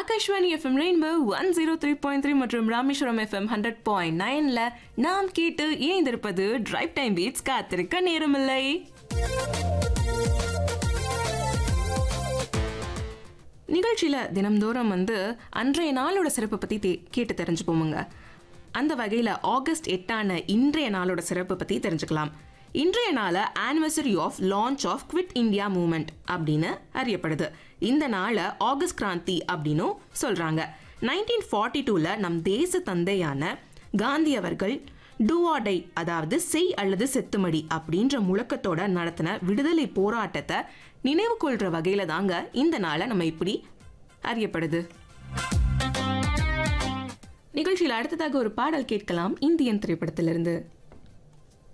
Akashvani FM rainbow one zero three point three மற்றும் Rameswaram FM hundred point நைன்ல நாம் கேட்டு இணைந்திருப்பது டிரைவ் டைம் பீட்ஸ் காத்திருக்க நேரமில்லை நிகழ்ச்சியில தினம்தோறும் வந்து அன்றைய நாளோட சிறப்பை பத்தி தே- கேட்டு தெரிஞ்சுப்போமுங்க அந்த வகையில ஆகஸ்ட் எட்டான இன்றைய நாளோட சிறப்பை பத்தி தெரிஞ்சுக்கலாம் இன்றைய நாளை anniversary of launch of quit India movement அப்படின்னு அறியப்படுது இந்த நாளை ஆகஸ்ட் கிராந்தி அப்படின்னும் சொல்றாங்க நைன்டீன் ஃபார்ட்டி டூல நம் தேச தந்தையான காந்தி அவர்கள் டூஆடை அதாவது செய் அல்லது செத்துமடி அப்படின்ற முழக்கத்தோட நடத்தின விடுதலை போராட்டத்தை நினைவு கொள்ற வகையில தாங்க இந்த நாளை நம்ம இப்படி அறியப்படுது நிகழ்ச்சியில் அடுத்ததாக ஒரு பாடல் கேட்கலாம் இந்தியன் திரைப்படத்திலிருந்து